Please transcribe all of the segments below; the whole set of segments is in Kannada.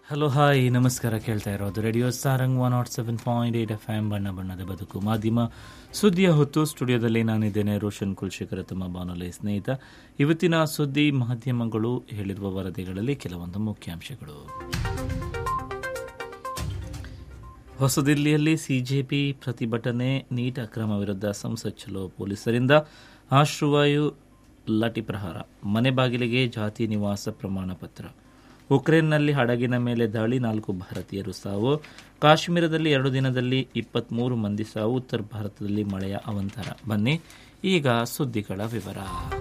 ಹಲೋ ಹಾಯ್ ನಮಸ್ಕಾರ ಕೇಳ್ತಾ ಇರೋದು radio Sarang one not seven point eight F M ಬಣ್ಣ ಬಣ್ಣದ ಬದುಕು ಮಾಧ್ಯಮ ಸುದ್ದಿಯ ಹೊತ್ತು ಸ್ಟುಡಿಯೋದಲ್ಲಿ ನಾನಿದ್ದೇನೆ ರೋಷನ್ ಕುಲ್ಶೇಖರ ತಮ್ಮ ಬಾನುಲಿ ಸ್ನೇಹಿತ ಇವತ್ತಿನ ಸುದ್ದಿ ಮಾಧ್ಯಮಗಳು ಹೇಳಿರುವ ವರದಿಗಳಲ್ಲಿ ಕೆಲವೊಂದು ಮುಖ್ಯಾಂಶಗಳು ಹೊಸದಿಲ್ಲಿಯಲ್ಲಿ ಸಿಜೆಪಿ ಪ್ರತಿಭಟನೆ ನೀಟ್ ಅಕ್ರಮ ವಿರುದ್ಧ ಸಂಸತ್ ಚಲೋ ಪೊಲೀಸರಿಂದ ಆಶ್ರುವಾಯು ಲಾಠಿ ಪ್ರಹಾರ ಮನೆ ಬಾಗಿಲಿಗೆ ಜಾತಿ ನಿವಾಸ ಪ್ರಮಾಣ ಪತ್ರ ಉಕ್ರೇನ್ನಲ್ಲಿ ಹಡಗಿನ ಮೇಲೆ ದಾಳಿ ನಾಲ್ಕು ಭಾರತೀಯರು ಸಾವು ಕಾಶ್ಮೀರದಲ್ಲಿ ಎರಡು ದಿನದಲ್ಲಿ ಇಪ್ಪತ್ತ್ಮೂರು ಮಂದಿ ಸಾವು ಉತ್ತರ ಭಾರತದಲ್ಲಿ ಮಳೆಯ ಅವಂತರ ಬನ್ನಿ ಈಗ ಸುದ್ದಿಗಳ ವಿವರ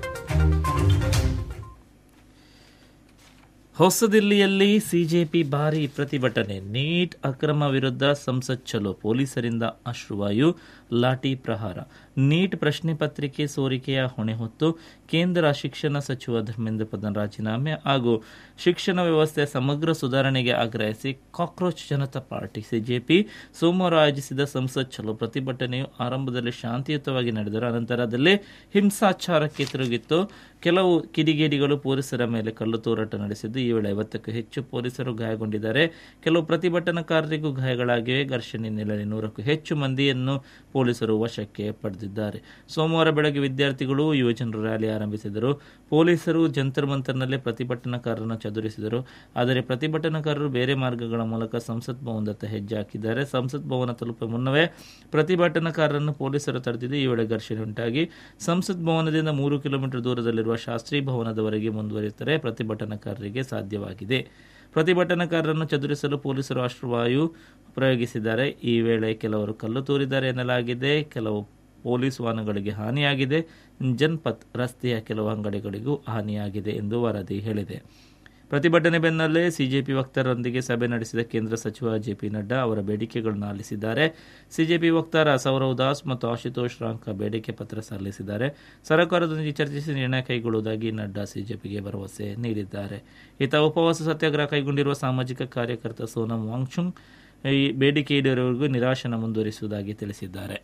ಹೊಸದಿಲ್ಲಿಯಲ್ಲಿ ಸಿಜೆಪಿ ಭಾರಿ ಪ್ರತಿಭಟನೆ ನೀಟ್ ಅಕ್ರಮ ವಿರುದ್ಧ ಸಂಸತ್ ಚಲೋ ಪೊಲೀಸರಿಂದ ಅಶ್ರುವಾಯು ಲಾಠಿ ಪ್ರಹಾರ ನೀಟ್ ಪ್ರಶ್ನೆ ಪತ್ರಿಕೆ ಸೋರಿಕೆಯ ಹೊಣೆ ಹೊತ್ತು ಕೇಂದ್ರ ಶಿಕ್ಷಣ ಸಚಿವ ಧರ್ಮೇಂದ್ರ ಪ್ರಧಾನ್ ರಾಜೀನಾಮೆ ಹಾಗೂ ಶಿಕ್ಷಣ ವ್ಯವಸ್ಥೆ ಸಮಗ್ರ ಸುಧಾರಣೆಗೆ ಆಗ್ರಹಿಸಿ ಕಾಕ್ರೋಚ್ ಜನತಾ ಪಾರ್ಟಿ ಸಿಜೆಪಿ ಸೋಮವಾರ ಆಯೋಜಿಸಿದ ಸಂಸತ್ ಚಲೋ ಪ್ರತಿಭಟನೆಯು ಆರಂಭದಲ್ಲಿ ಶಾಂತಿಯುತವಾಗಿ ನಡೆದರೂ ಅನಂತರದಲ್ಲಿ ಹಿಂಸಾಚಾರಕ್ಕೆ ತಿರುಗಿತ್ತು ಕೆಲವು ಕಿಡಿಗೇಡಿಗಳು ಪೊಲೀಸರ ಮೇಲೆ ಕಲ್ಲು ತೂರಾಟ ನಡೆಸಿದ್ದು ಈ ವೇಳೆ ಐವತ್ತಕ್ಕೂ ಹೆಚ್ಚು ಪೊಲೀಸರು ಗಾಯಗೊಂಡಿದ್ದಾರೆ ಕೆಲವು ಪ್ರತಿಭಟನಾಕಾರರಿಗೂ ಗಾಯಗಳಾಗಿವೆ ಘರ್ಷಣೆ ಹಿನ್ನೆಲೆಯಲ್ಲಿ ನೂರಕ್ಕೂ ಹೆಚ್ಚು ಮಂದಿಯನ್ನು ಪೊಲೀಸರು ವಶಕ್ಕೆ ಪಡೆದಿದ್ದಾರೆ ಸೋಮವಾರ ಬೆಳಗ್ಗೆ ವಿದ್ಯಾರ್ಥಿಗಳು ಯುವಜನರು ರ್ಯಾಲಿ ಆರಂಭಿಸಿದರು ಪೊಲೀಸರು ಜಂತರ್ ಮಂತರ್ನಲ್ಲೇ ಪ್ರತಿಭಟನಾಕಾರರನ್ನು ಚದುರಿಸಿದರು ಆದರೆ ಪ್ರತಿಭಟನಾಕಾರರು ಬೇರೆ ಮಾರ್ಗಗಳ ಮೂಲಕ ಸಂಸತ್ ಭವನದತ್ತ ಹೆಜ್ಜೆ ಹಾಕಿದ್ದಾರೆ ಸಂಸತ್ ಭವನ ತಲುಪುವ ಮುನ್ನವೇ ಪ್ರತಿಭಟನಾಕಾರರನ್ನು ಪೊಲೀಸರು ತಡೆದಿದ್ದು ಈ ವೇಳೆ ಘರ್ಷಣೆ ಉಂಟಾಗಿ ಸಂಸತ್ ಭವನದಿಂದ ಮೂರು ಕಿಲೋಮೀಟರ್ ದೂರದಲ್ಲಿರುವ ಶಾಸ್ತ್ರಿ ಭವನದವರೆಗೆ ಮುಂದುವರಿಯುತ್ತಾರೆ ಪ್ರತಿಭಟನಾಕಾರರಿಗೆ ಸಾಧ್ಯವಾಗಿದೆ ಪ್ರತಿಭಟನಾಕಾರರನ್ನು ಚದುರಿಸಲು ಪೊಲೀಸರು ಅಶ್ರುವಾಯು ಪ್ರಯೋಗಿಸಿದ್ದಾರೆ ಈ ವೇಳೆ ಕೆಲವರು ಕಲ್ಲು ತೂರಿದ್ದಾರೆ ಎನ್ನಲಾಗಿದೆ ಕೆಲವು ಪೊಲೀಸ್ ವಾಹನಗಳಿಗೆ ಹಾನಿಯಾಗಿದೆ ಜನ್ಪತ್ ರಸ್ತೆಯ ಕೆಲವು ಅಂಗಡಿಗಳಿಗೂ ಹಾನಿಯಾಗಿದೆ ಎಂದು ವರದಿ ಹೇಳಿದೆ ಪ್ರತಿಭಟನೆ ಬೆನ್ನಲ್ಲೇ ಸಿಜೆಪಿ ವಕ್ತಾರರೊಂದಿಗೆ ಸಭೆ ನಡೆಸಿದ ಕೇಂದ್ರ ಸಚಿವ ಜೆಪಿ ನಡ್ಡಾ ಅವರ ಬೇಡಿಕೆಗಳನ್ನು ಆಲಿಸಿದ್ದಾರೆ ಸಿಜೆಪಿ ವಕ್ತಾರ ಸೌರವ್ ದಾಸ್ ಮತ್ತು ಆಶುತೋಷ್ ರಾಂಕ ಬೇಡಿಕೆ ಪತ್ರ ಸಲ್ಲಿಸಿದ್ದಾರೆ ಸರ್ಕಾರದೊಂದಿಗೆ ಚರ್ಚಿಸಿ ನಿರ್ಣಯ ಕೈಗೊಳ್ಳುವುದಾಗಿ ನಡ್ಡಾ ಸಿಜೆಪಿಗೆ ಭರವಸೆ ನೀಡಿದ್ದಾರೆ ಈತ ಉಪವಾಸ ಸತ್ಯಾಗ್ರಹ ಕೈಗೊಂಡಿರುವ ಸಾಮಾಜಿಕ ಕಾರ್ಯಕರ್ತ ಸೋನಂ ವಾಂಗ್ಚುಂಗ್ ಈ ಬೇಡಿಕೆ ಈಡೇರುವವರೆಗೂ ನಿರಾಶನ ಮುಂದುವರಿಸುವುದಾಗಿ ತಿಳಿಸಿದ್ದಾರೆ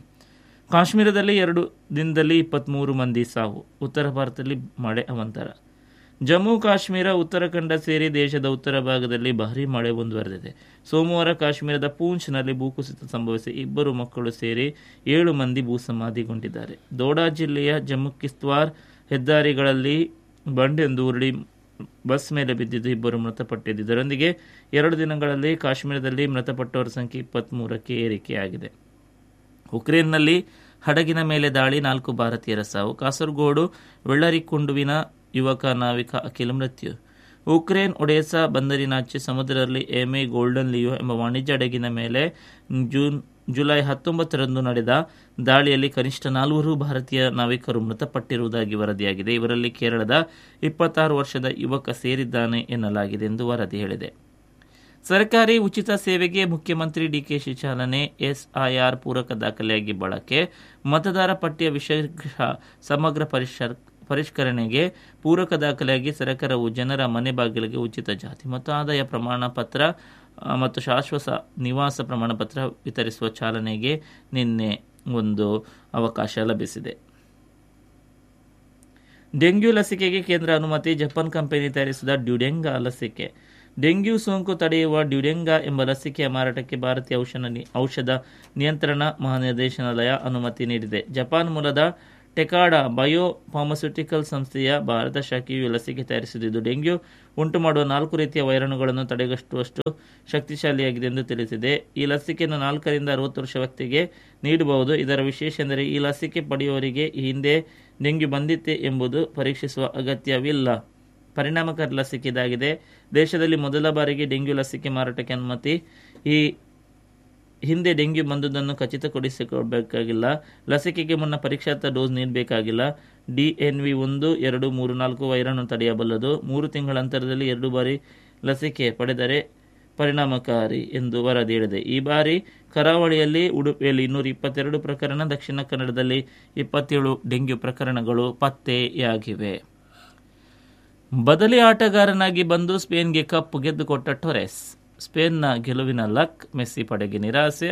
ಕಾಶ್ಮೀರದಲ್ಲಿ ಎರಡು ದಿನದಲ್ಲಿ ಇಪ್ಪತ್ತ್ಮೂರು ಮಂದಿ ಸಾವು ಉತ್ತರ ಭಾರತದಲ್ಲಿ ಮಳೆ ಅವಂತರ ಜಮ್ಮು ಕಾಶ್ಮೀರ ಉತ್ತರಾಖಂಡ ಸೇರಿ ದೇಶದ ಉತ್ತರ ಭಾಗದಲ್ಲಿ ಭಾರೀ ಮಳೆ ಮುಂದುವರೆದಿದೆ ಸೋಮವಾರ ಕಾಶ್ಮೀರದ ಪೂಂಚ್ನಲ್ಲಿ ಭೂಕುಸಿತ ಸಂಭವಿಸಿ ಇಬ್ಬರು ಮಕ್ಕಳು ಸೇರಿ ಏಳು ಮಂದಿ ಭೂಸಮಾಧಿಗೊಂಡಿದ್ದಾರೆ ದೋಡಾ ಜಿಲ್ಲೆಯ ಜಮ್ಮು ಕಿಸ್ತ್ವಾರ್ ಹೆದ್ದಾರಿಗಳಲ್ಲಿ ಬಂಡೆಯೊಂದು ಉರುಳಿ ಬಸ್ ಮೇಲೆ ಬಿದ್ದಿದ್ದು ಇಬ್ಬರು ಮೃತಪಟ್ಟಿದ್ದು ಇದರೊಂದಿಗೆ ಎರಡು ದಿನಗಳಲ್ಲಿ ಕಾಶ್ಮೀರದಲ್ಲಿ ಮೃತಪಟ್ಟವರ ಸಂಖ್ಯೆ ಇಪ್ಪತ್ತ್ಮೂರಕ್ಕೆ ಏರಿಕೆಯಾಗಿದೆ ಉಕ್ರೇನ್ನಲ್ಲಿ ಹಡಗಿನ ಮೇಲೆ ದಾಳಿ ನಾಲ್ಕು ಭಾರತೀಯರ ಸಾವು ಕಾಸರಗೋಡು ವೆಳ್ಳರಿಕುಂಡುವಿನ ಯುವಕ ನಾವಿಕ ಅಖಿಲ ಮೃತ್ಯು ಉಕ್ರೇನ್ ಒಡೆಸಾ ಬಂದರಿನಾಚೆ ಸಮುದ್ರದಲ್ಲಿ ಎಮೆ ಗೋಲ್ಡನ್ ಲಿಯೋ ಎಂಬ ವಾಣಿಜ್ಯ ಹಡಗಿನ ಮೇಲೆ ಜೂನ್ ಜುಲೈ ಹತ್ತೊಂಬತ್ತರಂದು ನಡೆದ ದಾಳಿಯಲ್ಲಿ ಕನಿಷ್ಠ ನಾಲ್ವರು ಭಾರತೀಯ ನಾವಿಕರು ಮೃತಪಟ್ಟಿರುವುದಾಗಿ ವರದಿಯಾಗಿದೆ ಇವರಲ್ಲಿ ಕೇರಳದ ಇಪ್ಪತ್ತಾರು ವರ್ಷದ ಯುವಕ ಸೇರಿದ್ದಾನೆ ಎನ್ನಲಾಗಿದೆ ಎಂದು ವರದಿ ಹೇಳಿದೆ ಸರ್ಕಾರಿ ಉಚಿತ ಸೇವೆಗೆ ಮುಖ್ಯಮಂತ್ರಿ ಡಿಕೆಶಿ ಚಾಲನೆ ಎಸ್ಐಆರ್ ಪೂರಕ ದಾಖಲೆಯಾಗಿ ಬಳಕೆ ಮತದಾರ ಪಟ್ಟಿಯ ವಿಶೇಷ ಸಮಗ್ರ ಪರಿಷರ್ ಪರಿಷ್ಕರಣೆಗೆ ಪೂರಕ ದಾಖಲೆಯಾಗಿ ಸರ್ಕಾರವು ಜನರ ಮನೆ ಬಾಗಿಲಿಗೆ ಉಚಿತ ಜಾತಿ ಮತ್ತು ಆದಾಯ ಪ್ರಮಾಣ ಪತ್ರ ಮತ್ತು ಶಾಶ್ವತ ನಿವಾಸ ಪ್ರಮಾಣ ಪತ್ರ ವಿತರಿಸುವ ಚಾಲನೆಗೆ ನಿನ್ನೆ ಒಂದು ಅವಕಾಶ ಲಭಿಸಿದೆ ಡೆಂಗ್ಯೂ ಲಸಿಕೆಗೆ ಕೇಂದ್ರ ಅನುಮತಿ ಜಪಾನ್ ಕಂಪನಿ ತಯಾರಿಸಿದ ಡ್ಯುಡೆಂಗಾ ಲಸಿಕೆ ಡೆಂಗ್ಯೂ ಸೋಂಕು ತಡೆಯುವ ಡ್ಯುಡೆಂಗಾ ಎಂಬ ಲಸಿಕೆಯ ಮಾರಾಟಕ್ಕೆ ಭಾರತೀಯ ಔಷಧ ಔಷಧ ನಿಯಂತ್ರಣ ಮಹಾನಿರ್ದೇಶನಾಲಯ ಅನುಮತಿ ನೀಡಿದೆ ಜಪಾನ್ ಮೂಲದ ಟೆಕಾಡಾ ಬಯೋ ಫಾರ್ಮಸ್ಯೂಟಿಕಲ್ ಸಂಸ್ಥೆಯ ಭಾರತ ಶಾಖೆಯು ಲಸಿಕೆ ತಯಾರಿಸಿದ್ದು ಡೆಂಗ್ಯೂ ಉಂಟು ಮಾಡುವ ನಾಲ್ಕು ರೀತಿಯ ವೈರಾಣುಗಳನ್ನು ತಡೆಗಟ್ಟುವಷ್ಟು ಶಕ್ತಿಶಾಲಿಯಾಗಿದೆ ಎಂದು ತಿಳಿಸಿದೆ ಈ ಲಸಿಕೆಯನ್ನು ನಾಲ್ಕರಿಂದ ಅರವತ್ತು ವರ್ಷ ವ್ಯಕ್ತಿಗೆ ನೀಡಬಹುದು ಇದರ ವಿಶೇಷ ಎಂದರೆ ಈ ಲಸಿಕೆ ಪಡೆಯುವವರಿಗೆ ಈ ಹಿಂದೆ ಡೆಂಗ್ಯೂ ಬಂದಿತ್ತೆ ಎಂಬುದು ಪರೀಕ್ಷಿಸುವ ಅಗತ್ಯವಿಲ್ಲ ಪರಿಣಾಮಕಾರಿ ಲಸಿಕೆ ಇದಾಗಿದೆ ದೇಶದಲ್ಲಿ ಮೊದಲ ಬಾರಿಗೆ ಡೆಂಗ್ಯೂ ಲಸಿಕೆ ಮಾರಾಟಕ್ಕೆ ಅನುಮತಿ ಈ ಹಿಂದೆ ಡೆಂಗ್ಯೂ ಬಂದುದನ್ನು ಖಚಿತಪಡಿಸಿಕೊಳ್ಳಬೇಕಾಗಿಲ್ಲ ಲಸಿಕೆಗೆ ಮುನ್ನ ಪರೀಕ್ಷಾರ್ಥ ಡೋಸ್ ನೀಡಬೇಕಾಗಿಲ್ಲ ಡಿಎನ್ವಿ ಒಂದು ಎರಡು ಮೂರು ನಾಲ್ಕು ವೈರಾಣು ತಡೆಯಬಲ್ಲದು ಮೂರು ತಿಂಗಳ ಅಂತರದಲ್ಲಿ ಎರಡು ಬಾರಿ ಲಸಿಕೆ ಪಡೆದರೆ ಪರಿಣಾಮಕಾರಿ ಎಂದು ವರದಿ ಹೇಳಿದೆ ಈ ಬಾರಿ ಕರಾವಳಿಯಲ್ಲಿ ಉಡುಪಿಯಲ್ಲಿ ಇನ್ನೂರ ಇಪ್ಪತ್ತೆರಡು ಪ್ರಕರಣ ದಕ್ಷಿಣ ಕನ್ನಡದಲ್ಲಿ ಇಪ್ಪತ್ತೇಳು ಡೆಂಗ್ಯೂ ಪ್ರಕರಣಗಳು ಪತ್ತೆಯಾಗಿವೆ ಬದಲಿ ಆಟಗಾರನಾಗಿ ಬಂದು ಸ್ಪೇನ್ಗೆ ಕಪ್ ಗೆದ್ದುಕೊಟ್ಟ ಟೊರೆಸ್ ಸ್ಪೇನ್ನ ಗೆಲುವಿನ ಲಕ್ ಮೆಸ್ಸಿ ಪಡೆಗೆ ನಿರಾಸೆ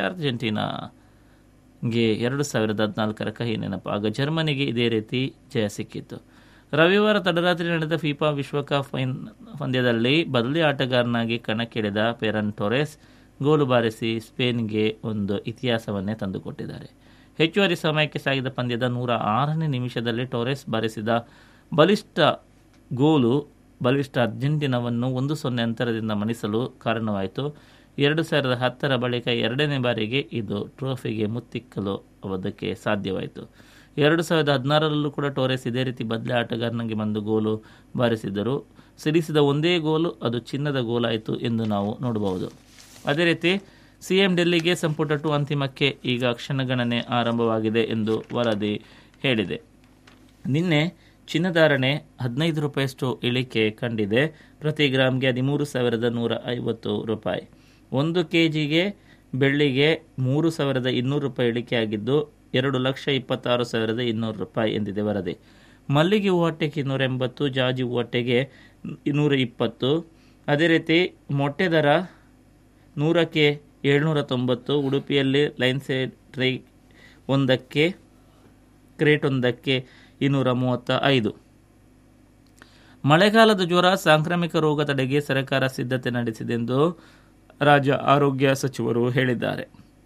ಅರ್ಜೆಂಟೀನಾಗೆ ಎರಡು ಸಾವಿರದ ಹದಿನಾಲ್ಕರ ಕಹಿ ನೆನಪು ಆಗ ಜರ್ಮನಿಗೆ ಇದೇ ರೀತಿ ಜಯ ಸಿಕ್ಕಿತ್ತು ರವಿವಾರ ತಡರಾತ್ರಿ ನಡೆದ ಫಿಫಾ ವಿಶ್ವಕಪ್ ಫೈನ್ ಪಂದ್ಯದಲ್ಲಿ ಬದಲಿ ಆಟಗಾರನಾಗಿ ಕಣಕ್ಕಿಳಿದ ಪೆರನ್ ಟೊರೆಸ್ ಗೋಲು ಬಾರಿಸಿ ಸ್ಪೇನ್ಗೆ ಒಂದು ಇತಿಹಾಸವನ್ನೇ ತಂದುಕೊಟ್ಟಿದ್ದಾರೆ ಹೆಚ್ಚುವರಿ ಸಮಯಕ್ಕೆ ಸಾಗಿದ ಪಂದ್ಯದ ನೂರ ಆರನೇ ನಿಮಿಷದಲ್ಲಿ ಟೊರೆಸ್ ಬಾರಿಸಿದ ಬಲಿಷ್ಠ ಗೋಲು ಬಲಿಷ್ಠ ಅರ್ಜೆಂಟಿನಾವನ್ನು ಒಂದು ಸೊನ್ನೆ ಅಂತರದಿಂದ ಮಣಿಸಲು ಕಾರಣವಾಯಿತು ಎರಡು ಸಾವಿರದ ಹತ್ತರ ಬಳಿಕ ಎರಡನೇ ಬಾರಿಗೆ ಇದು ಟ್ರೋಫಿಗೆ ಮುತ್ತಿಕ್ಕಲು ಅದಕ್ಕೆ ಸಾಧ್ಯವಾಯಿತು ಎರಡು ಸಾವಿರದ ಹದಿನಾರರಲ್ಲೂ ಕೂಡ ಟೋರೆಸ್ ಇದೇ ರೀತಿ ಬದಲಿ ಆಟಗಾರನಿಗೆ ಬಂದು ಗೋಲು ಬಾರಿಸಿದ್ದರು ಸಿಡಿಸಿದ ಒಂದೇ ಗೋಲು ಅದು ಚಿನ್ನದ ಗೋಲಾಯಿತು ಎಂದು ನಾವು ನೋಡಬಹುದು ಅದೇ ರೀತಿ ಸಿಎಂ ಡೆಲ್ಲಿಗೆ ಸಂಪುಟ ಟು ಅಂತಿಮಕ್ಕೆ ಈಗ ಕ್ಷಣಗಣನೆ ಆರಂಭವಾಗಿದೆ ಎಂದು ವರದಿ ಹೇಳಿದೆ ನಿನ್ನೆ ಚಿನ್ನಧಾರಣೆ ಹದಿನೈದು ರೂಪಾಯಿಯಷ್ಟು ಇಳಿಕೆ ಕಂಡಿದೆ ಪ್ರತಿ ಗ್ರಾಮ್ಗೆ ಹದಿಮೂರು ಸಾವಿರದ ನೂರ ಐವತ್ತು ರೂಪಾಯಿ ಒಂದು ಕೆ ಜಿಗೆ ಬೆಳ್ಳಿಗೆ ಮೂರು ಸಾವಿರದ ಇನ್ನೂರು ರೂಪಾಯಿ ಇಳಿಕೆಯಾಗಿದ್ದು ಎರಡು ಲಕ್ಷ ಇಪ್ಪತ್ತಾರು ಸಾವಿರದ ಇನ್ನೂರು ರೂಪಾಯಿ ಎಂದಿದೆ ವರದಿ ಮಲ್ಲಿಗೆ ಹೂವಟ್ಟೆಗೆ ಇನ್ನೂರ ಎಂಬತ್ತು ಜಾಜಿ ಹೂವಟ್ಟೆಗೆ ಇನ್ನೂರ ಇಪ್ಪತ್ತು ಅದೇ ರೀತಿ ಮೊಟ್ಟೆ ದರ ನೂರಕ್ಕೆ ಏಳ್ನೂರ ತೊಂಬತ್ತು ಉಡುಪಿಯಲ್ಲಿ ಲೈನ್ಸೆ ಟ್ರೈ ಒಂದಕ್ಕೆ ಕ್ರೇಟ್ ಒಂದಕ್ಕೆ ಇನ್ನೂರ ಮೂವತ್ತ ಐದು ಮಳೆಗಾಲದ ಜ್ವರ ಸಾಂಕ್ರಾಮಿಕ ರೋಗ ತಡೆಗೆ ಸರ್ಕಾರ ಸಿದ್ಧತೆ ನಡೆಸಿದೆ ಎಂದು ರಾಜ್ಯ ಆರೋಗ್ಯ ಸಚಿವರು ಹೇಳಿದ್ದಾರೆ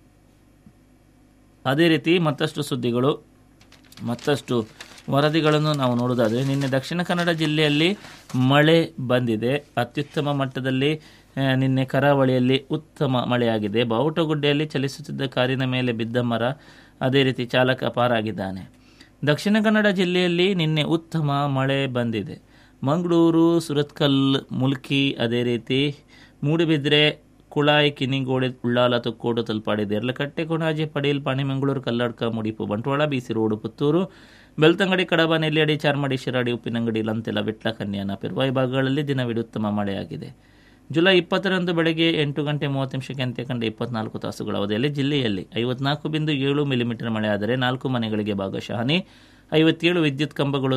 ಅದೇ ರೀತಿ ಮತ್ತಷ್ಟು ಸುದ್ದಿಗಳು ಮತ್ತಷ್ಟು ವರದಿಗಳನ್ನು ನಾವು ನೋಡೋದಾದರೆ ನಿನ್ನೆ ದಕ್ಷಿಣ ಕನ್ನಡ ಜಿಲ್ಲೆಯಲ್ಲಿ ಮಳೆ ಬಂದಿದೆ ಅತ್ಯುತ್ತಮ ಮಟ್ಟದಲ್ಲಿ ಆ, ನಿನ್ನೆ ಕರಾವಳಿಯಲ್ಲಿ ಉತ್ತಮ ಮಳೆಯಾಗಿದೆ ಬಾವುಟಗುಡ್ಡೆಯಲ್ಲಿ ಚಲಿಸುತ್ತಿದ್ದ ಕಾರಿನ ಮೇಲೆ ಬಿದ್ದ ಮರ ಅದೇ ರೀತಿ ಚಾಲಕ ಪಾರಾಗಿದ್ದಾನೆ ದಕ್ಷಿಣ ಕನ್ನಡ ಜಿಲ್ಲೆಯಲ್ಲಿ ನಿನ್ನೆ ಉತ್ತಮ ಮಳೆ ಬಂದಿದೆ ಮಂಗಳೂರು ಸುರತ್ಕಲ್ ಮುಲ್ಕಿ ಅದೇ ರೀತಿ ಮೂಡುಬಿದ್ರೆ ಕುಳಾಯಿ ಕಿನಿಗೋಡೆ ಉಳ್ಳಾಲ ತುಕ್ಕೋಡು ತಲುಪಾಡಿದೆ ಎರಲಕಟ್ಟೆ ಕೊಣಾಜೆ ಪಡೀಲ್ ಪಾಣಿಮಂಗಳೂರು ಕಲ್ಲಡ್ಕ ಮುಡಿಪು ಬಂಟ್ವಾಳ ಬಿಸಿ ರೋಡು ಪುತ್ತೂರು ಬೆಳ್ತಂಗಡಿ ಕಡಬ ನೆಲ್ಲಿಯಡಿ ಚಾರ್ಮಡಿ ಶಿರಾಡಿ ಉಪ್ಪಿನಂಗಡಿ ಲಂತೆಲ ವಿಟ್ಲ ಕನ್ಯಾನ ಪೆರ್ವಾಯಿ ಭಾಗಗಳಲ್ಲಿ ದಿನವಿಡೀ ಉತ್ತಮ ಮಳೆಯಾಗಿದೆ ಜುಲೈ ಇಪ್ಪತ್ತರಂದು ಬೆಳಗ್ಗೆ ಎಂಟು ಗಂಟೆ ಮೂವತ್ತು ನಿಮಿಷಕ್ಕೆ ಅಂತ್ಯ ಕಂಡ ಇಪ್ಪತ್ನಾಲ್ಕು ತಾಸುಗಳ ಅವಧಿಯಲ್ಲಿ ಜಿಲ್ಲೆಯಲ್ಲಿ ಐವತ್ನಾಲ್ಕು ಬಿಂದು ಏಳು ಮಿಲಿಮೀಟರ್ ಮಳೆಯಾದರೆ ನಾಲ್ಕು ಮನೆಗಳಿಗೆ ಭಾಗಶಃ ಹಾನಿ ಐವತ್ತೇಳು ವಿದ್ಯುತ್ ಕಂಬಗಳು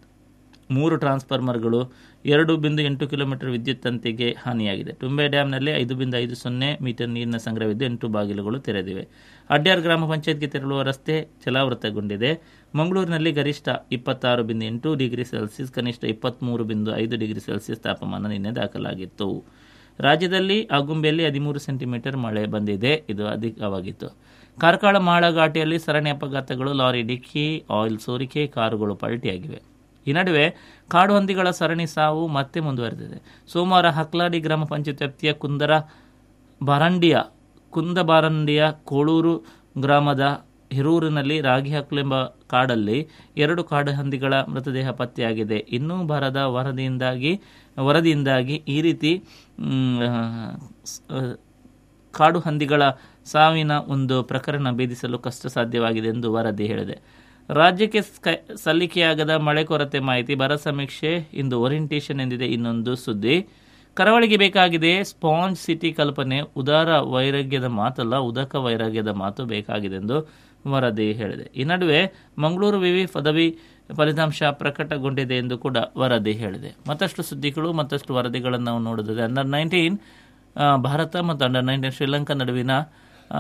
ಮೂರು ಟ್ರಾನ್ಸ್ಫಾರ್ಮರ್ಗಳು ಎರಡು ಬಿಂದು ಎಂಟು ಕಿಲೋಮೀಟರ್ ವಿದ್ಯುತ್ ತಂತಿಗೆ ಹಾನಿಯಾಗಿದೆ ಟುಂಬೆ ಡ್ಯಾಂನಲ್ಲಿ ಐದು ಬಿಂದು ಐದು ಸೊನ್ನೆ ಮೀಟರ್ ನೀರಿನ ಸಂಗ್ರಹವಿದ್ದು ಎಂಟು ಬಾಗಿಲುಗಳು ತೆರೆದಿವೆ ಅಡ್ಯಾರ್ ಗ್ರಾಮ ಪಂಚಾಯತ್ಗೆ ತೆರಳುವ ರಸ್ತೆ ಜಲಾವೃತಗೊಂಡಿದೆ ಮಂಗಳೂರಿನಲ್ಲಿ ಗರಿಷ್ಠ ಇಪ್ಪತ್ತಾರು ಬಿಂದು ಎಂಟು ಡಿಗ್ರಿ ಸೆಲ್ಸಿಯಸ್ ಕನಿಷ್ಠ ಇಪ್ಪತ್ತ್ಮೂರು ಬಿಂದು ಐದು ಡಿಗ್ರಿ ಸೆಲ್ಸಿಯಸ್ ತಾಪಮಾನ ನಿನ್ನೆ ದಾಖಲಾಗಿತ್ತು ರಾಜ್ಯದಲ್ಲಿ ಆಗುಂಬೆಯಲ್ಲಿ ಹದಿಮೂರು ಸೆಂಟಿಮೀಟರ್ ಮಳೆ ಬಂದಿದೆ ಇದು ಅಧಿಕವಾಗಿತ್ತು ಕಾರ್ಕಳ ಮಾಳಘಾಟಿಯಲ್ಲಿ ಸರಣಿ ಅಪಘಾತಗಳು ಲಾರಿ ಡಿಕ್ಕಿ ಆಯಿಲ್ ಸೋರಿಕೆ ಕಾರುಗಳು ಪಲ್ಟಿಯಾಗಿವೆ ಈ ನಡುವೆ ಕಾಡು ಹಂದಿಗಳ ಸರಣಿ ಸಾವು ಮತ್ತೆ ಮುಂದುವರೆದಿದೆ ಸೋಮವಾರ ಹಕ್ಲಾಡಿ ಗ್ರಾಮ ಪಂಚಾಯತ್ ವ್ಯಾಪ್ತಿಯ ಕುಂದರ ಬಾರಂಡಿಯ ಕುಂದಬಾರಂಡಿಯ ಕೋಳೂರು ಗ್ರಾಮದ ಹಿರೂರಿನಲ್ಲಿ ರಾಗಿ ಹಕ್ಲೆಂಬ ಕಾಡಲ್ಲಿ ಎರಡು ಕಾಡು ಹಂದಿಗಳ ಮೃತದೇಹ ಪತ್ತೆಯಾಗಿದೆ ಇನ್ನೂ ಬರದ ವರದಿಯಿಂದಾಗಿ ವರದಿಯಿಂದಾಗಿ ಈ ರೀತಿ ಮ್, ಸ್- ಆ, ಕಾಡು ಹಂದಿಗಳ ಸಾವಿನ ಒಂದು ಪ್ರಕರಣ ಭೇದಿಸಲು ಕಷ್ಟ ಸಾಧ್ಯವಾಗಿದೆ ಎಂದು ವರದಿ ಹೇಳಿದೆ ರಾಜ್ಯಕ್ಕೆ ಸ್ಕ- ಸಲ್ಲಿಕೆಯಾಗದ ಮಳೆ ಕೊರತೆ ಮಾಹಿತಿ ಬರ ಸಮೀಕ್ಷೆ ಇಂದು ಓರಿಯಂಟೇಷನ್ ಎಂದಿದೆ ಇನ್ನೊಂದು ಸುದ್ದಿ ಕರಾವಳಿಗೆ ಬೇಕಾಗಿದೆ ಸ್ಪಾಂಜ್ ಸಿಟಿ ಕಲ್ಪನೆ ಉದಾರ ವೈರಾಗ್ಯದ ಮಾತಲ್ಲ ಉದಕ ವೈರಾಗ್ಯದ ಮಾತು ಬೇಕಾಗಿದೆ ಎಂದು ವರದಿ ಹೇಳಿದೆ ಈ ನಡುವೆ ಮಂಗಳೂರು ವಿವಿ ಪದವಿ ಫಲಿತಾಂಶ ಪ್ರಕಟಗೊಂಡಿದೆ ಎಂದು ಕೂಡ ವರದಿ ಹೇಳಿದೆ ಮತ್ತಷ್ಟು ಸುದ್ದಿಗಳು ಮತ್ತಷ್ಟು ವರದಿಗಳನ್ನು ನಾವು ನೋಡಿದ್ರೆ ಅಂಡರ್ ನೈನ್ಟೀನ್ ಭಾರತ ಮತ್ತು ಅಂಡರ್ ನೈನ್ಟೀನ್ ಶ್ರೀಲಂಕಾ ನಡುವಿನ ಆ,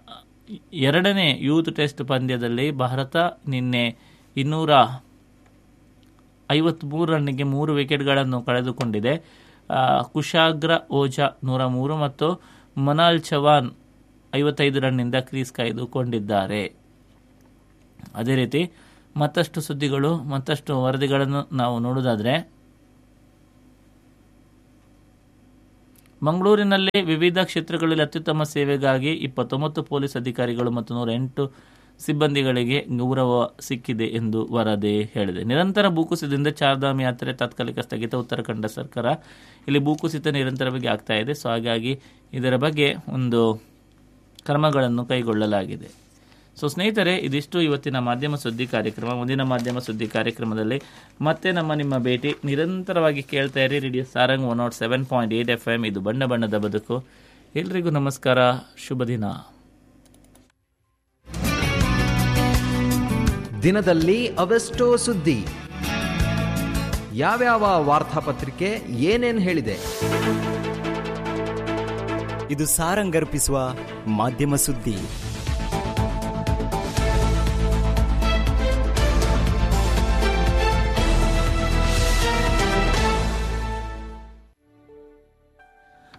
ಎರಡನೇ ಯೂತ್ ಟೆಸ್ಟ್ ಪಂದ್ಯದಲ್ಲಿ ಭಾರತ ನಿನ್ನೆ ಇನ್ನೂರ ಐವತ್ಮೂರು ರನ್ನಿಗೆ ಮೂರು ವಿಕೆಟ್ಗಳನ್ನು ಕಳೆದುಕೊಂಡಿದೆ ಆ, ಕುಶಾಗ್ರ ಓಜಾ ನೂರ ಮೂರು ಮತ್ತು ಮನಾಲ್ ಚವಾನ್ ಐವತ್ತೈದು ರನ್ನಿಂದ ಕ್ರೀಸ್ ಕಾಯ್ದುಕೊಂಡಿದ್ದಾರೆ ಅದೇ ರೀತಿ ಮತ್ತಷ್ಟು ಸುದ್ದಿಗಳು ಮತ್ತಷ್ಟು ವರದಿಗಳನ್ನು ನಾವು ನೋಡೋದಾದರೆ ಮಂಗಳೂರಿನಲ್ಲಿ ವಿವಿಧ ಕ್ಷೇತ್ರಗಳಲ್ಲಿ ಅತ್ಯುತ್ತಮ ಸೇವೆಗಾಗಿ ಇಪ್ಪತ್ತೊಂಬತ್ತು ಪೊಲೀಸ್ ಅಧಿಕಾರಿಗಳು ಮತ್ತು ನೂರ ಎಂಟು ಸಿಬ್ಬಂದಿಗಳಿಗೆ ಗೌರವ ಸಿಕ್ಕಿದೆ ಎಂದು ವರದಿ ಹೇಳಿದೆ ನಿರಂತರ ಭೂಕುಸಿತದಿಂದ ಚಾರ್ಧಾಮ್ ಯಾತ್ರೆ ತಾತ್ಕಾಲಿಕ ಸ್ಥಗಿತ ಉತ್ತರಾಖಂಡ ಸರ್ಕಾರ ಇಲ್ಲಿ ಭೂಕುಸಿತ ನಿರಂತರವಾಗಿ ಆಗ್ತಾ ಇದೆ ಸೊ ಹಾಗಾಗಿ ಇದರ ಬಗ್ಗೆ ಒಂದು ಕ್ರಮಗಳನ್ನು ಕೈಗೊಳ್ಳಲಾಗಿದೆ ಸೊ ಸ್ನೇಹಿತರೆ ಇದಿಷ್ಟು ಇವತ್ತಿನ ಮಾಧ್ಯಮ ಸುದ್ದಿ ಕಾರ್ಯಕ್ರಮ ಮುಂದಿನ ಮಾಧ್ಯಮ ಸುದ್ದಿ ಕಾರ್ಯಕ್ರಮದಲ್ಲಿ ಮತ್ತೆ ನಮ್ಮ ನಿಮ್ಮ ಭೇಟಿ ನಿರಂತರವಾಗಿ ಕೇಳ್ತಾ ಇರಿ radio Sarang one not seven point eight F M ಇದು ಬಣ್ಣ ಬಣ್ಣದ ಬದುಕು ಎಲ್ರಿಗೂ ನಮಸ್ಕಾರ ಶುಭ ದಿನ ದಿನದಲ್ಲಿ ಅವೆಷ್ಟೋ ಸುದ್ದಿ ಯಾವ್ಯಾವ ವಾರ್ತಾಪತ್ರಿಕೆ ಏನೇನ್ ಹೇಳಿದೆ ಇದು ಸಾರಂಗರ್ಪಿಸುವ ಮಾಧ್ಯಮ ಸುದ್ದಿ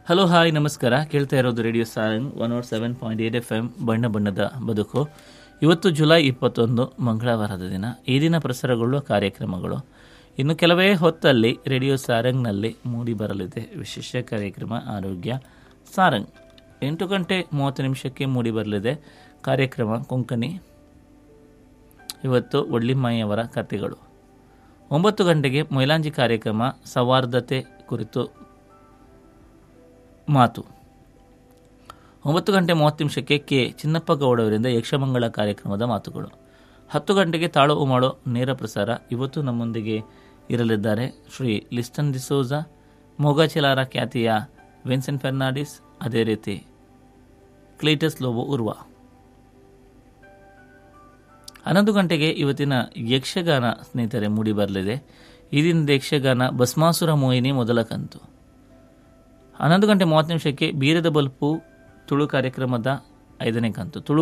ಹಲೋ ಹಾಯ್ ನಮಸ್ಕಾರ ಕೇಳ್ತಾ ಇರೋದು radio Sarang one not seven point eight F M ಬಣ್ಣ ಬಣ್ಣದ ಬದುಕು ಇವತ್ತು ಜುಲೈ ಇಪ್ಪತ್ತೊಂದು ಮಂಗಳವಾರದ ದಿನ ಈ ದಿನ ಪ್ರಸಾರಗೊಳ್ಳುವ ಕಾರ್ಯಕ್ರಮಗಳು ಇನ್ನು ಕೆಲವೇ ಹೊತ್ತಲ್ಲಿ ರೇಡಿಯೋ ಸಾರಂಗ್ನಲ್ಲಿ ಮೂಡಿ ಬರಲಿದೆ ವಿಶೇಷ ಕಾರ್ಯಕ್ರಮ ಆರೋಗ್ಯ ಸಾರಂಗ್ ಎಂಟು ಗಂಟೆ ಮೂವತ್ತು ನಿಮಿಷಕ್ಕೆ ಮೂಡಿ ಬರಲಿದೆ ಕಾರ್ಯಕ್ರಮ ಕೊಂಕಣಿ ಇವತ್ತು ಒಳ್ಳಿಮಾಯಿಯವರ ಕಥೆಗಳು ಒಂಬತ್ತು ಗಂಟೆಗೆ ಮೊಯ್ಲಾಂಜಿ ಕಾರ್ಯಕ್ರಮ ಸೌಹಾರ್ದತೆ ಕುರಿತು ಮಾತು ಒಂಬತ್ತು ಗಂಟೆ ಮೂವತ್ತು ನಿಮಿಷಕ್ಕೆ ಕೆ ಚಿನ್ನಪ್ಪ ಗೌಡ ಅವರಿಂದ ಯಕ್ಷಮಂಗಳ ಕಾರ್ಯಕ್ರಮದ ಮಾತುಗಳು ಹತ್ತು ಗಂಟೆಗೆ ತಾಳು ಉಮಾಳು ನೇರ ಪ್ರಸಾರ ಇವತ್ತು ನಮ್ಮೊಂದಿಗೆ ಇರಲಿದ್ದಾರೆ ಶ್ರೀ ಲಿಸ್ಟನ್ ಡಿಸೋಜ ಮೊಗಾಚಿಲಾರ ಖ್ಯಾತಿಯ ವಿನ್ಸೆಂಟ್ ಫೆರ್ನಾಂಡಿಸ್ ಅದೇ ರೀತಿ ಕ್ಲೀಟಸ್ ಲೋಬೋ ಉರ್ವಾ ಹನ್ನೊಂದು ಗಂಟೆಗೆ ಇವತ್ತಿನ ಯಕ್ಷಗಾನ ಸ್ನೇಹಿತರೆ ಮೂಡಿ ಬರಲಿದೆ ಈ ದಿನದ ಯಕ್ಷಗಾನ ಭಸ್ಮಾಸುರ ಮೋಹಿನಿ ಮೊದಲ ಕಂತು ಹನ್ನೊಂದು ಗಂಟೆ ಮೂವತ್ತು ನಿಮಿಷಕ್ಕೆ ಬೀರದ ಬಲ್ಪು ತುಳು ಕಾರ್ಯಕ್ರಮದ ಐದನೇ ಕಂತು ತುಳು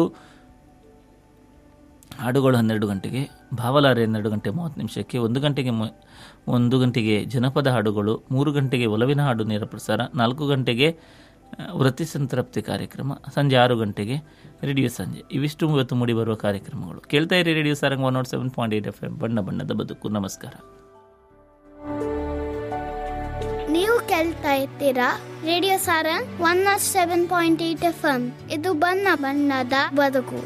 ಹಾಡುಗಳು ಹನ್ನೆರಡು ಗಂಟೆಗೆ ಭಾವಲಾರೆ ಹನ್ನೆರಡು ಗಂಟೆ ಮೂವತ್ತು ನಿಮಿಷಕ್ಕೆ ಒಂದು ಗಂಟೆಗೆ ಮು- ಒಂದು ಗಂಟೆಗೆ ಜನಪದ ಹಾಡುಗಳು ಮೂರು ಗಂಟೆಗೆ ಒಲವಿನ ಹಾಡು ನೇರ ಪ್ರಸಾರ ನಾಲ್ಕು ಗಂಟೆಗೆ ಆ, ವೃತ್ತಿ ಸಂತೃಪ್ತಿ ಕಾರ್ಯಕ್ರಮ ಸಂಜೆ ಆರು ಗಂಟೆಗೆ ರೇಡಿಯೋ ಸಂಜೆ ಇವಿಷ್ಟು ಇವತ್ತು ಮೂಡಿಬರುವ ಕಾರ್ಯಕ್ರಮಗಳು ಕೇಳ್ತಾ ಇರಿ radio Sarang one not seven point eight F M ಬಣ್ಣ ಬಣ್ಣದ ಬದುಕು ನಮಸ್ಕಾರ ನೀವು ಕೇಳ್ತಾ ಇರ್ತೀರಾ radio Sarang one not seven point eight F M ಇದು ಬಣ್ಣ ಬಣ್ಣದ ಬದುಕು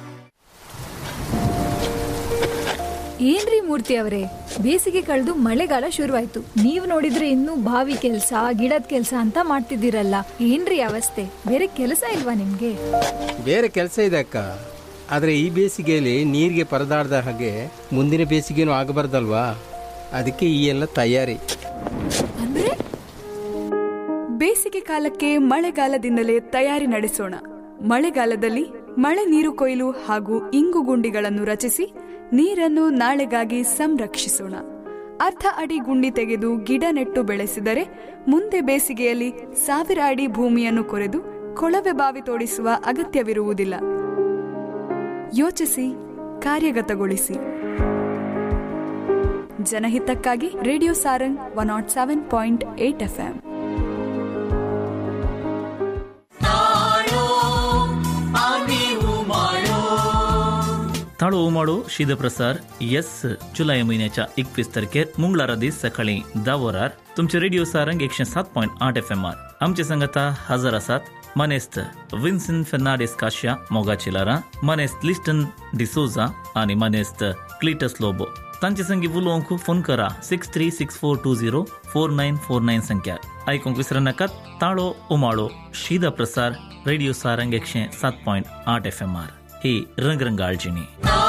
ಏನ್ರಿ ಮೂರ್ತಿ ಅವರೇ ಬೇಸಿಗೆ ಕಳೆದು ಮಳೆಗಾಲ ಶುರುವಾಯ್ತು ನೀವ್ ನೋಡಿದ್ರೆ ಇನ್ನೂ ಬಾವಿ ಕೆಲ್ಸ ಗಿಡದ ಕೆಲ್ಸ ಅಂತ ಮಾಡ್ತಿದ್ದೀರಲ್ಲ ಏನ್ರಿ ಅವಸ್ಥೆ ಬೇರೆ ಕೆಲಸ ಇಲ್ವಾ ನಿಮ್ಗೆ ಬೇರೆ ಕೆಲಸ ಇದೆ ಅಕ್ಕ ಆದರೆ ಈ ಬೇಸಿಗೆಯಲ್ಲಿ ನೀರಿಗೆ ಪರದಾಡ್ದ ಹಾಗೆ ಮುಂದಿನ ಬೇಸಿಗೆನೂ ಆಗಬಾರ್ದಲ್ವಾ ಅದಕ್ಕೆ ಈ ಎಲ್ಲ ತಯಾರಿ ಅಂದ್ರೆ ಬೇಸಿಗೆ ಕಾಲಕ್ಕೆ ಮಳೆಗಾಲದಿಂದಲೇ ತಯಾರಿ ನಡೆಸೋಣ ಮಳೆಗಾಲದಲ್ಲಿ ಮಳೆ ನೀರು ಕೊಯ್ಲು ಹಾಗೂ ಇಂಗು ಗುಂಡಿಗಳನ್ನು ರಚಿಸಿ ನೀರನ್ನು ನಾಳೆಗಾಗಿ ಸಂರಕ್ಷಿಸೋಣ ಅರ್ಧ ಅಡಿ ಗುಂಡಿ ತೆಗೆದು ಗಿಡ ನೆಟ್ಟು ಬೆಳೆಸಿದರೆ ಮುಂದೆ ಬೇಸಿಗೆಯಲ್ಲಿ ಸಾವಿರ ಅಡಿ ಭೂಮಿಯನ್ನು ಕೊರೆದು ಕೊಳವೆ ಬಾವಿ ತೋಡಿಸುವ ಅಗತ್ಯವಿರುವುದಿಲ್ಲ ಯೋಚಿಸಿ ಕಾರ್ಯಗತಗೊಳಿಸಿ ಜನಹಿತಕ್ಕಾಗಿ radio Sarang one not seven point eight F M ताळो उमाळो शीद प्रसार येस जुलै महिन्याच्या एकवीस तारखेर मंगळारा दीस सकाळी धा वरार तुमचे रेडिओ सारंग एकशे सात पॉईंट आठ एफ एम आर आमचे संगता हजर आसात मनेस्त विन्सन फेर्नांडिस काशिया मोगा चिलारा मनेस्त लिस्टन डिसोजा आणि मनेस्त क्लिटस लोबो तांचे संगी उलोवंक फोन करा six three six four two zero four nine four nine संख्यार आयकूंक विसरू नाकात ताळो उमाळो शीद प्रसार रेडिओ सारंग एकशे सात पॉईंट आठ एफ एम आर ही रंगरंगाळजिणी